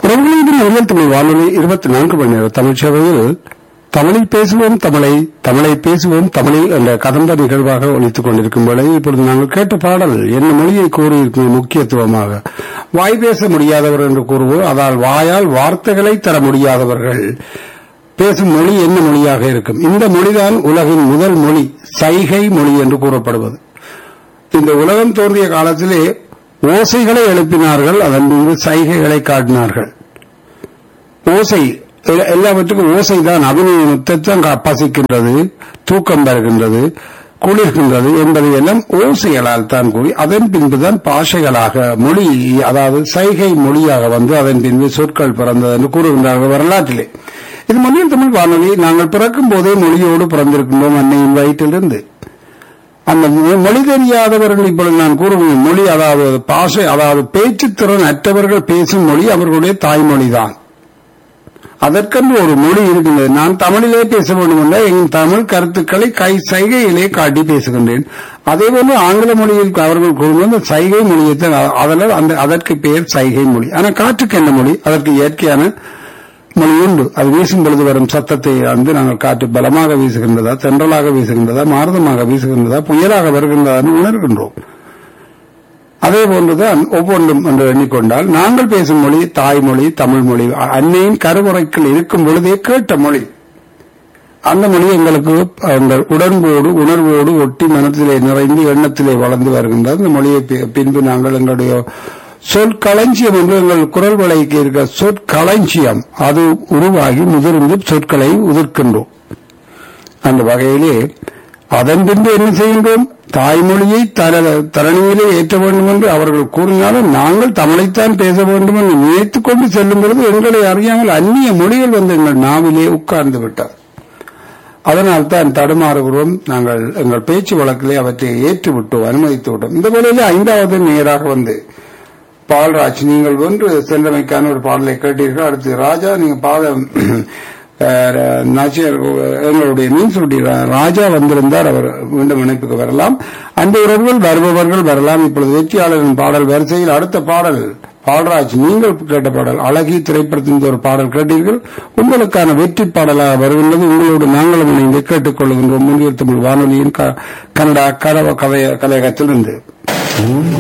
பிரபலத்தின் முதல் தமிழ் வானொலி இருபத்தி நான்கு மணி நேர தமிழ் சேவையில் தமிழில் பேசுவோம் தமிழை தமிழை பேசுவோம் தமிழில் என்ற கதம்ப நிகழ்வாக ஒலித்துக் கொண்டிருக்கும் வேளை இப்பொழுது நாங்கள் கேட்ட பாடல் என்ன மொழியை கூறியிருக்கும் முக்கியத்துவமாக வாய் பேச முடியாதவர் என்று கூறுவோம் அதால் வாயால் வார்த்தைகளை தர முடியாதவர்கள் பேசும் மொழி என்ன மொழியாக இருக்கும் இந்த மொழிதான் உலகின் முதல் மொழி சைகை மொழி என்று கூறப்படுவது இந்த உலகம் தோன்றிய காலத்திலே ஓசைகளை எழுப்பினார்கள் அதன் மீது சைகைகளை காட்டினார்கள் ஓசை எ- எல்லாவற்றுக்கும் ஓசை தான் அபிநயத்தான் பசிக்கின்றது தூக்கம் வருகின்றது குளிர்கின்றது என்பதை எல்லாம் ஓசைகளால் தான் கூறி அதன் பின்புதான் பாஷைகளாக மொழி அதாவது சைகை மொழியாக வந்து அதன் பின்பு சொற்கள் பிறந்தது என்று கூறுகின்றார்கள் வரலாற்றிலே இது மொழியில் தமிழ் வானொலி நாங்கள் பிறக்கும் போதே மொழியோடு பிறந்திருக்கின்றோம் அன்னையின் வயிற்றிலிருந்து அந்த மொ- மொழி தெரியாதவர்கள் இப்பொழுது நான் கூறுவேன் மொழி அதாவது பாஷை அதாவது பேச்சுத்திறன் அற்றவர்கள் பேசும் மொழி அவர்களுடைய தாய்மொழிதான் அதற்கென்று ஒரு மொழி இருக்கின்றது நான் தமிழிலே பேச வேண்டும் என்றால் என் தமிழ் கருத்துக்களை கை சைகையிலே காட்டி பேசுகின்றேன் அதே போல ஆங்கில மொழியில் அவர்கள் கூறும்போது அந்த சைகை மொழியைத்தான் அ- அதனால் அந்த அதற்கு பெயர் சைகை மொழி ஆனால் காற்றுக்கு என்ன மொழி அதற்கு இயற்கையான மொழி உண்டு அது வீசும் பொழுது வரும் சத்தத்தை வந்து நாங்கள் காற்று பலமாக வீசுகின்றதா தென்றலாக வீசுகின்றதா மாறுதமாக வீசுகின்றதா புயலாக வருகின்றதா என்று உணர்கின்றோம் அதே போன்றுதான் ஒவ்வொன்றும் என்று எண்ணிக்கொண்டால் நாங்கள் பேசும் மொழி தாய்மொழி தமிழ் மொழி அ- அன்னையின் கருவறைக்குள் இருக்கும் பொழுதே கேட்ட மொழி அந்த மொழி எங்களுக்கு அந்த உடன்போடு உணர்வோடு ஒட்டி மனத்திலே நிறைந்து எண்ணத்திலே வளர்ந்து வருகின்றது அந்த மொழியை பி- பின்பு நாங்கள் எங்களுடைய சொற்களஞ்சியம் என்று எங்கள் குரல் வளைக்கு இருக்க சொற்களஞ்சியம் அது உருவாகி முதிர்ந்து சொற்களை உதிர்க்கின்றோம் அந்த வகையிலே அதன் பின்பு என்ன செய்கின்றோம் தாய்மொழியை தர- தரணியிலே ஏற்ற வேண்டும் என்று அவர்கள் கூறினாலும் நாங்கள் தமிழைத்தான் பேச வேண்டும் என்று நினைத்துக் கொண்டு செல்லும் பொழுது எங்களை அறியாமல் அந்நிய மொழிகள் வந்து எங்கள் நாவிலே உட்கார்ந்து விட்டார் அதனால் தான் தடுமாறுகிறோம் நாங்கள் எங்கள் பேச்சு வழக்கிலே அவற்றை ஏற்று விட்டோம் அனுமதித்து விட்டோம் இந்த வேளையிலே ஐந்தாவது நேராக வந்து பால்ராஜ் நீங்கள் ஒன்று சென்றமைக்கான ஒரு பாடலை கேட்டீர்கள் அடுத்து ராஜா நீங்க பாதம் அஹ், நாச்சியார் எங்களுடைய மீன் சுட்டி ராஜா வந்திருந்தார் அவர் மீண்டும் இணைப்புக்கு வரலாம் அந்த உறவுகள் வருபவர்கள் வரலாம் இப்பொழுது வெற்றியாளரின் பாடல் வரிசையில் அடுத்த பாடல் பால்ராஜ் நீங்கள் கேட்ட பாடல் அழகி திரைப்படத்தின் ஒரு பாடல் கேட்டீர்கள் உங்களுக்கான வெற்றி பாடலாக வருகின்றது உங்களோடு நாங்களும் இணைந்து கேட்டுக்கொள்கின்றோம் முன்னில் தமிழ் வானொலியின் க- கனடா கலவ கலைய கலையகத்திலிருந்து